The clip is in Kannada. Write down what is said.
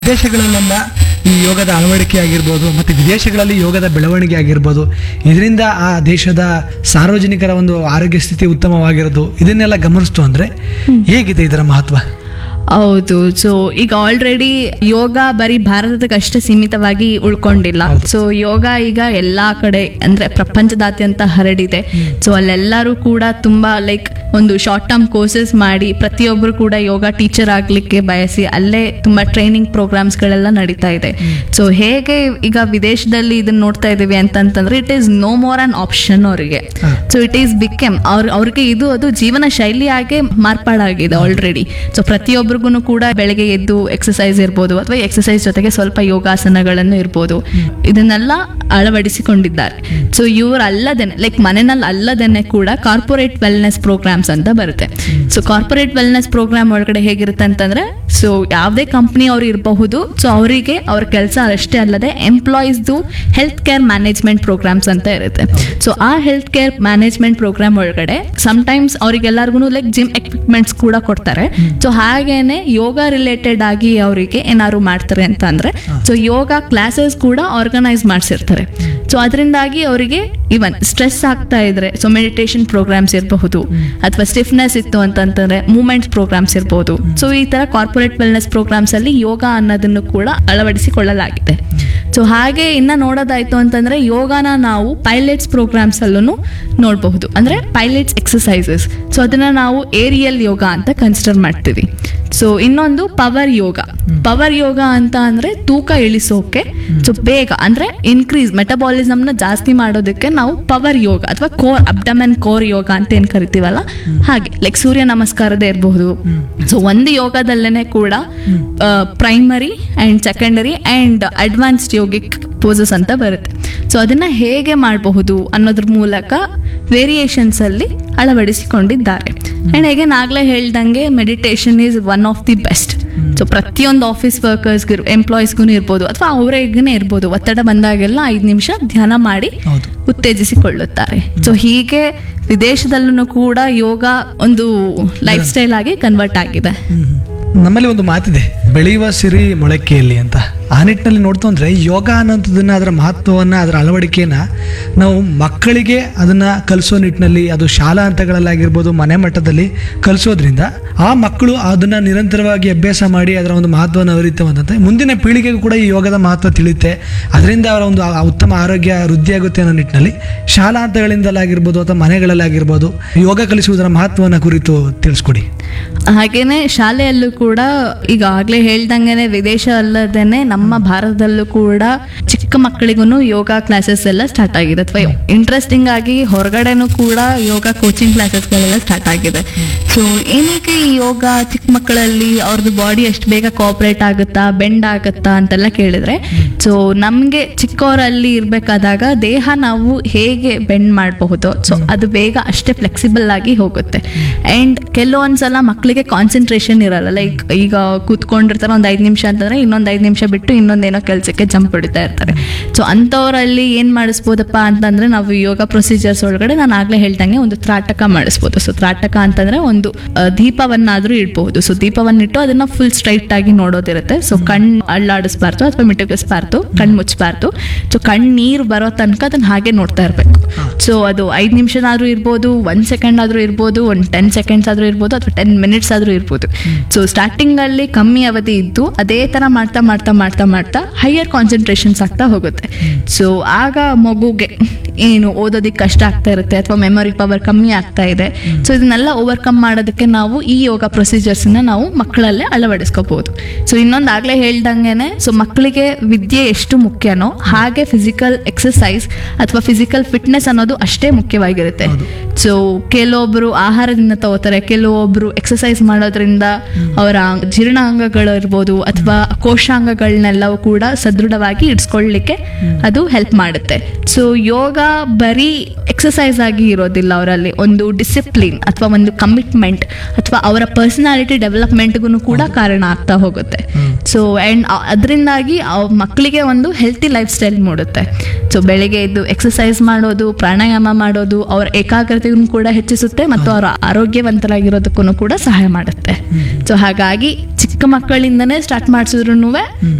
ವಿದೇಶಗಳಲ್ಲೆಲ್ಲ ಈ ಯೋಗದ ಅಳವಡಿಕೆ ಆಗಿರ್ಬೋದು ಮತ್ತು ವಿದೇಶಗಳಲ್ಲಿ ಯೋಗದ ಬೆಳವಣಿಗೆ ಆಗಿರ್ಬೋದು ಇದರಿಂದ ಆ ದೇಶದ ಸಾರ್ವಜನಿಕರ ಒಂದು ಆರೋಗ್ಯ ಸ್ಥಿತಿ ಉತ್ತಮವಾಗಿರೋದು ಇದನ್ನೆಲ್ಲ ಗಮನಿಸ್ತು ಅಂದ್ರೆ ಹೇಗಿದೆ ಇದರ ಮಹತ್ವ ಹೌದು ಸೊ ಈಗ ಆಲ್ರೆಡಿ ಯೋಗ ಬರೀ ಭಾರತದಕ್ಕಷ್ಟೇ ಸೀಮಿತವಾಗಿ ಉಳ್ಕೊಂಡಿಲ್ಲ ಸೊ ಯೋಗ ಈಗ ಎಲ್ಲಾ ಕಡೆ ಅಂದ್ರೆ ಪ್ರಪಂಚದಾದ್ಯಂತ ಹರಡಿದೆ ಸೊ ಅಲ್ಲೆಲ್ಲರೂ ಕೂಡ ತುಂಬಾ ಲೈಕ್ ಒಂದು ಶಾರ್ಟ್ ಟರ್ಮ್ ಕೋರ್ಸಸ್ ಮಾಡಿ ಪ್ರತಿಯೊಬ್ಬರು ಕೂಡ ಯೋಗ ಟೀಚರ್ ಆಗ್ಲಿಕ್ಕೆ ಬಯಸಿ ಅಲ್ಲೇ ತುಂಬಾ ಟ್ರೈನಿಂಗ್ ಪ್ರೋಗ್ರಾಮ್ಸ್ಗಳೆಲ್ಲ ನಡೀತಾ ಇದೆ ಸೊ ಹೇಗೆ ಈಗ ವಿದೇಶದಲ್ಲಿ ಇದನ್ನ ನೋಡ್ತಾ ಇದೀವಿ ಅಂತಂತಂದ್ರೆ it is no more an option ಅವರಿಗೆ ಹಾ. ಸೊ ಇಟ್ ಈಸ್ ಬಿಕೆಮ್ ಅವ್ರ ಅವ್ರಿಗೆ ಇದು ಅದು ಜೀವನ ಶೈಲಿಯಾಗೆ ಮಾರ್ಪಾಡಾಗಿದೆ ಆಲ್ರೆಡಿ ಸೊ ಪ್ರತಿಯೊಬ್ಬರಿಗೂ ಕೂಡ ಬೆಳಗ್ಗೆ ಎದ್ದು ಎಕ್ಸಸೈಸ್ ಇರ್ಬೋದು ಅಥವಾ ಎಕ್ಸಸೈಸ್ ಜೊತೆಗೆ ಸ್ವಲ್ಪ ಯೋಗಾಸನಗಳನ್ನು ಇರ್ಬೋದು ಇದನ್ನೆಲ್ಲ ಅಳವಡಿಸಿಕೊಂಡಿದ್ದಾರೆ ಸೊ ಇವ್ರು ಅಲ್ಲದೇನೆ ಲೈಕ್ ಮನೆಯಲ್ಲಿ ಅಲ್ಲದೇನೆ ಕೂಡ ಕಾರ್ಪೊರೇಟ್ ವೆಲ್ನೆಸ್ ಪ್ರೋಗ್ರಾಮ್ಸ್ ಅಂತ ಬರುತ್ತೆ ಸೊ ಕಾರ್ಪೊರೇಟ್ ವೆಲ್ನೆಸ್ ಪ್ರೋಗ್ರಾಮ್ ಒಳಗಡೆ ಹೇಗಿರುತ್ತೆ ಅಂತಂದ್ರೆ ಸೊ ಯಾವುದೇ ಕಂಪ್ನಿ ಅವ್ರು ಇರಬಹುದು ಸೊ ಅವರಿಗೆ ಅವ್ರ ಕೆಲಸ ಅಷ್ಟೇ ಅಲ್ಲದೆ ಎಂಪ್ಲಾಯೀಸ್ದು ಹೆಲ್ತ್ ಕೇರ್ ಮ್ಯಾನೇಜ್ಮೆಂಟ್ ಪ್ರೋಗ್ರಾಮ್ಸ್ ಅಂತ ಇರುತ್ತೆ ಸೊ ಆ ಹೆಲ್ತ್ ಕೇರ್ ಮ್ಯಾನೇಜ್ಮೆಂಟ್ ಪ್ರೋಗ್ರಾಮ್ ಒಳಗಡೆ ಸಮ್ಟೈಮ್ಸ್ ಅವರಿಗೆಲ್ಲರಿಗೂ ಲೈಕ್ ಜಿಮ್ ಎಕ್ವಿಪ್ಮೆಂಟ್ಸ್ ಕೂಡ ಕೊಡ್ತಾರೆ ಸೊ ಹಾಗೇನೆ ಯೋಗ ರಿಲೇಟೆಡ್ ಆಗಿ ಅವರಿಗೆ ಏನಾದ್ರು ಮಾಡ್ತಾರೆ ಅಂತ ಅಂದ್ರೆ ಸೊ ಯೋಗ ಕ್ಲಾಸಸ್ ಕೂಡ ಆರ್ಗನೈಸ್ ಮಾಡಿಸಿರ್ತಾರೆ ಸೊ ಅದರಿಂದಾಗಿ ಅವರಿಗೆ ಇವನ್ ಸ್ಟ್ರೆಸ್ ಆಗ್ತಾ ಇದ್ರೆ ಸೊ ಮೆಡಿಟೇಷನ್ ಪ್ರೋಗ್ರಾಮ್ಸ್ ಇರಬಹುದು ಅಥವಾ ಸ್ಟಿಫ್ನೆಸ್ ಇತ್ತು ಅಂತಂತಂದ್ರೆ ಮೂಮೆಂಟ್ಸ್ ಪ್ರೋಗ್ರಾಮ್ಸ್ ಇರಬಹುದು ಸೊ ಈ ತರ ಕಾರ್ಪೊರೇಟ್ ವೆಲ್ನೆಸ್ ಪ್ರೋಗ್ರಾಮ್ಸ್ ಅಲ್ಲಿ ಯೋಗ ಅನ್ನೋದನ್ನು ಕೂಡ ಅಳವಡಿಸಿಕೊಳ್ಳಲಾಗಿದೆ ಸೊ ಹಾಗೆ ಇನ್ನ ನೋಡೋದಾಯ್ತು ಅಂತಂದ್ರೆ ಯೋಗನ ನಾವು ಪೈಲಟ್ಸ್ ಪ್ರೋಗ್ರಾಮ್ಸ್ ಅಲ್ಲೂ ನೋಡಬಹುದು ಅಂದ್ರೆ ಪೈಲಟ್ಸ್ ಎಕ್ಸಸೈಸಸ್ ಸೊ ಅದನ್ನ ನಾವು ಏರಿಯಲ್ ಯೋಗ ಅಂತ ಕನ್ಸಿಡರ್ ಮಾಡ್ತೀವಿ ಸೊ ಇನ್ನೊಂದು ಪವರ್ ಯೋಗ ಪವರ್ ಯೋಗ ಅಂತ ಅಂದ್ರೆ ತೂಕ ಇಳಿಸೋಕೆ ಸೊ ಬೇಗ ಅಂದ್ರೆ ಇನ್ಕ್ರೀಸ್ ಮೆಟಬಾಲಿಸಮ್ನ ಜಾಸ್ತಿ ಮಾಡೋದಕ್ಕೆ ನಾವು ಪವರ್ ಯೋಗ ಅಥವಾ ಕೋರ್ ಅಬ್ಡಮೆನ್ ಕೋರ್ ಯೋಗ ಅಂತ ಏನ್ ಕರಿತೀವಲ್ಲ ಹಾಗೆ ಲೈಕ್ ಸೂರ್ಯ ನಮಸ್ಕಾರದೇ ಇರಬಹುದು ಸೊ ಒಂದು ಯೋಗದಲ್ಲೇನೆ ಕೂಡ primary and secondary and advanced yogic poses ಅಂತ ಬರುತ್ತೆ ಸೊ ಅದನ್ನ ಹೇಗೆ ಮಾಡಬಹುದು ಅನ್ನೋದ್ರ ಮೂಲಕ ವೇರಿಯೇಷನ್ಸ್ ಅಲ್ಲಿ ಅಳವಡಿಸಿಕೊಂಡಿದ್ದಾರೆ ಅಂಡ್ ಹೇಗೆ ನಾಗ್ಲೇ ಹೇಳ್ದಂಗೆ meditation is one of the best so ಪ್ರತಿಯೊಂದು ಆಫೀಸ್ ವರ್ಕರ್ಸ್ಗೆ ಎಂಪ್ಲಾಯೀಸ್ಗೂ ಇರ್ಬೋದು ಅಥವಾ ಅವರಿಗೇ ಇರ್ಬೋದು ಒತ್ತಡ ಬಂದಾಗೆಲ್ಲ ಐದು ನಿಮಿಷ ಧ್ಯಾನ ಮಾಡಿ ಹೌದು ಉತ್ತೇಜಿಸಿಕೊಳ್ಳುತ್ತಾರೆ ಸೊ ಹೀಗೆ ವಿದೇಶದಲ್ಲೂ ಕೂಡ ಯೋಗ ಒಂದು ಲೈಫ್ ಸ್ಟೈಲ್ ಆಗಿ ಕನ್ವರ್ಟ್ ಆಗಿದೆ ನಮ್ಮಲ್ಲಿ ಒಂದು ಮಾತಿದೆ ಬೆಳೆಯುವ ಸಿರಿ ಮೊಳಕೆಯಲ್ಲಿ ಅಂತ ಆ ನಿಟ್ಟಿನಲ್ಲಿ ನೋಡ್ತು ಅಂದ್ರೆ ಯೋಗ ಅನ್ನೋಂಥದ್ದನ್ನ ಅದರ ಮಹತ್ವವನ್ನು ಅದರ ಅಳವಡಿಕೆಯನ್ನ ನಾವು ಮಕ್ಕಳಿಗೆ ಅದನ್ನ ಕಲಿಸೋ ನಿಟ್ಟಿನಲ್ಲಿ ಅದು ಶಾಲಾ ಹಂತಗಳಲ್ಲಾಗಿರ್ಬೋದು ಮನೆ ಮಟ್ಟದಲ್ಲಿ ಕಲಿಸೋದ್ರಿಂದ ಆ ಮಕ್ಕಳು ಅದನ್ನ ನಿರಂತರವಾಗಿ ಅಭ್ಯಾಸ ಮಾಡಿ ಅದರ ಒಂದು ಮಹತ್ವವನ್ನು ಅರಿತು ಅಂತಂದ್ರೆ ಮುಂದಿನ ಪೀಳಿಗೆಗೂ ಕೂಡ ಈ ಯೋಗದ ಮಹತ್ವ ತಿಳಿಯುತ್ತೆ ಅದರಿಂದ ಅವರ ಒಂದು ಆ- ಉತ್ತಮ ಆರೋಗ್ಯ ವೃದ್ಧಿಯಾಗುತ್ತೆ ಅನ್ನೋ ನಿಟ್ಟಿನಲ್ಲಿ ಶಾಲಾ ಹಂತಗಳಿಂದಲಾಗಿರ್ಬೋದು ಅಥವಾ ಮನೆಗಳಲ್ಲಾಗಿರ್ಬೋದು ಯೋಗ ಕಲಿಸುವುದರ ಮಹತ್ವವನ್ನು ಕುರಿತು ತಿಳಿಸ್ಕೊಡಿ ಹಾಗೇನೆ ಶಾಲೆಯಲ್ಲೂ ಕೂಡ ಈಗ ಆಗ್ಲೇ ಹೇಳ್ದಂಗೆನೆ ವಿದೇಶ ಅಲ್ಲದೇನೆ ನಮ್ಮ ಭಾರತದಲ್ಲೂ ಕೂಡ ಚಿಕ್ಕ ಮಕ್ಕಳಿಗೂ ಯೋಗ ಕ್ಲಾಸಸ್ ಎಲ್ಲ ಸ್ಟಾರ್ಟ್ ಆಗಿದೆ ಅಥವಾ ಇಂಟ್ರೆಸ್ಟಿಂಗ್ ಆಗಿ ಹೊರಗಡೆನೂ ಕೂಡ ಯೋಗ ಕೋಚಿಂಗ್ ಕ್ಲಾಸಸ್ಗಳೆಲ್ಲ ಸ್ಟಾರ್ಟ್ ಆಗಿದೆ ಸೊ ಏನಕ್ಕೆ ಈ ಯೋಗ ಚಿಕ್ಕ ಮಕ್ಕಳಲ್ಲಿ ಅವ್ರದ್ದು ಬಾಡಿ ಎಷ್ಟು ಬೇಗ ಕೋಆಪರೇಟ್ ಆಗುತ್ತಾ ಬೆಂಡ್ ಆಗುತ್ತಾ ಅಂತೆಲ್ಲ ಕೇಳಿದ್ರೆ ಸೊ ನಮಗೆ ಚಿಕ್ಕವರಲ್ಲಿ ಇರಬೇಕಾದಾಗ ದೇಹ ನಾವು ಹೇಗೆ ಬೆಂಡ್ ಮಾಡಬಹುದು ಸೊ ಅದು ಬೇಗ ಅಷ್ಟೇ ಫ್ಲೆಕ್ಸಿಬಲ್ ಆಗಿ ಹೋಗುತ್ತೆ ಅಂಡ್ ಕೆಲವೊಂದ್ಸಲ ಮಕ್ಕಳಿಗೆ ಕಾನ್ಸಂಟ್ರೇಷನ್ ಇರಲ್ಲ ಲೈಕ್ ಈಗ ಕೂತ್ಕೊಂಡಿರ್ತಾರೆ ಒಂದು ಐದು ನಿಮಿಷ ಅಂತಂದ್ರೆ ಇನ್ನೊಂದು ಐದು ನಿಮಿಷ ಬಿಟ್ಟು ಇನ್ನೊಂದೇನೋ ಕೆಲಸಕ್ಕೆ ಜಂಪ್ ಹೊಡಿತಾ ಇರ್ತಾರೆ ಸೊ ಅಂಥವರಲ್ಲಿ ಏನು ಮಾಡಿಸ್ಬೋದಪ್ಪ ಅಂತಂದ್ರೆ ನಾವು ಯೋಗ ಪ್ರೊಸೀಜರ್ಸ್ ಒಳಗಡೆ ನಾನು ಆಗ್ಲೇ ಹೇಳ್ದಂಗೆ ಒಂದು ತ್ರಾಟಕ ಮಾಡಿಸ್ಬೋದು ಸೊ ತ್ರಾಟಕ ಅಂತಂದ್ರೆ ಒಂದು ಆ, ದೀಪವನ್ನಾದ್ರೂ ಇಡ್ಬಹುದು ಸೊ ದೀಪವನ್ನಿಟ್ಟು ಅದನ್ನ ಫುಲ್ ಸ್ಟ್ರೈಟ್ ಆಗಿ ನೋಡೋದಿರುತ್ತೆ ಸೊ ಕಣ್ಣು ಅಳ್ಳಾಡಿಸ್ಬಾರ್ದು ಅಥವಾ ಮಿಟುಕಿಸ್ಬಾರ್ದು ಕಣ್ಣು ಮುಚ್ಚಬಾರ್ದು ಸೊ ಕಣ್ಣು ನೀರು ಬರೋ ತನಕ ಅದನ್ನ ಹಾಗೆ ನೋಡ್ತಾ ಇರಬೇಕು ಸೊ ಅದು ಐದು ನಿಮಿಷನಾದ್ರೂ ಇರ್ಬೋದು ಒನ್ ಸೆಕೆಂಡ್ ಆದ್ರೂ ಇರ್ಬೋದು ಒಂದು ಟೆನ್ ಸೆಕೆಂಡ್ಸ್ ಆದ್ರೂ ಇರ್ಬೋದು ಅಥವಾ ಟೆನ್ ಮಿನಿಟ್ಸ್ ಆದ್ರೂ ಇರ್ಬೋದು ಸೊ ಸ್ಟಾರ್ಟಿಂಗ್ ಅಲ್ಲಿ ಕಮ್ಮಿ ಅವಧಿ ಇದ್ದು ಅದೇ ತರ ಮಾಡ್ತಾ ಮಾಡ್ತಾ ಮಾಡ್ತಾ ಮಾಡ್ತಾ ಹೈಯರ್ ಕಾನ್ಸಂಟ್ರೇಷನ್ಸ್ ಆಗ್ತಾ ಹೋಗುತ್ತೆ ಸೊ ಆಗ ಮಗುಗೆ ಏನು ಓದೋದಕ್ಕೆ ಕಷ್ಟ ಆಗ್ತಾ ಇರುತ್ತೆ ಅಥವಾ ಮೆಮೊರಿ ಪವರ್ ಕಮ್ಮಿ ಆಗ್ತಾ ಇದೆ ಸೊ ಇದನ್ನೆಲ್ಲ ಓವರ್ಕಮ್ ಮಾಡೋದಕ್ಕೆ ನಾವು ಈ ಯೋಗ ಪ್ರೊಸೀಜರ್ಸ್ ನಾವು ಮಕ್ಕಳಲ್ಲೇ ಅಳವಡಿಸ್ಕೋಬಹುದು ಸೊ ಇನ್ನೊಂದು ಆಗ್ಲೇ ಹೇಳ್ದಂಗೆನೆ ಸೊ ಮಕ್ಕಳಿಗೆ ವಿದ್ಯೆ ಎಷ್ಟು ಮುಖ್ಯನೋ ಹಾಗೆ ಫಿಸಿಕಲ್ ಎಕ್ಸಸೈಸ್ ಅಥವಾ ಫಿಸಿಕಲ್ ಫಿಟ್ನೆಸ್ ಅನ್ನೋದು ಅಷ್ಟೇ ಮುಖ್ಯವಾಗಿರುತ್ತೆ ಸೊ ಕೆಲವೊಬ್ರು ಆಹಾರದಿಂದ ತಗೋತಾರೆ ಕೆಲವೊಬ್ರು ಎಕ್ಸಸೈಸ್ ಮಾಡೋದ್ರಿಂದ ಅವರ ಜೀರ್ಣಾಂಗಗಳು ಇರ್ಬೋದು ಅಥವಾ ಕೋಶಾಂಗಗಳನ್ನೆಲ್ಲವೂ ಕೂಡ ಸದೃಢವಾಗಿ ಇಡ್ಸ್ಕೊಳ್ಳಿಕ್ಕೆ ಅದು ಹೆಲ್ಪ್ ಮಾಡುತ್ತೆ ಸೊ ಯೋಗ ಬರೀ ಎಕ್ಸಸೈಸ್ ಆಗಿ ಇರೋದಿಲ್ಲ ಅವರಲ್ಲಿ ಒಂದು ಡಿಸಿಪ್ಲಿನ್ ಅಥವಾ ಒಂದು ಕಮಿಟ್ಮೆಂಟ್ ಅಥವಾ ಅವರ ಪರ್ಸನಾಲಿಟಿ ಡೆವಲಪ್ಮೆಂಟ್ಗೂ ಕೂಡ ಕಾರಣ ಆಗ್ತಾ ಹೋಗುತ್ತೆ ಸೊ ಆ್ಯಂಡ್ ಅದರಿಂದಾಗಿ ಮಕ್ಕಳಿಗೆ ಒಂದು ಹೆಲ್ತಿ ಲೈಫ್ ಸ್ಟೈಲ್ ಮೂಡುತ್ತೆ ಸೊ ಬೆಳಿಗ್ಗೆ ಎದ್ದು ಎಕ್ಸಸೈಸ್ ಮಾಡೋದು ಪ್ರಾಣಾಯಾಮ ಮಾಡೋದು ಅವರ ಏಕಾಗ್ರತೆಗೂ ಕೂಡ ಹೆಚ್ಚಿಸುತ್ತೆ ಮತ್ತು ಅವರ ಆರೋಗ್ಯವಂತರಾಗಿರೋದಕ್ಕೂ ಕೂಡ ಸಹಾಯ ಮಾಡುತ್ತೆ ಸೊ ಹಾಗಾಗಿ ಚಿಕ್ಕ ಚಿಕ್ಕ ಮಕ್ಕಳಿಂದನೇ ಸ್ಟಾರ್ಟ್ ಮಾಡಿಸಿದ್ರು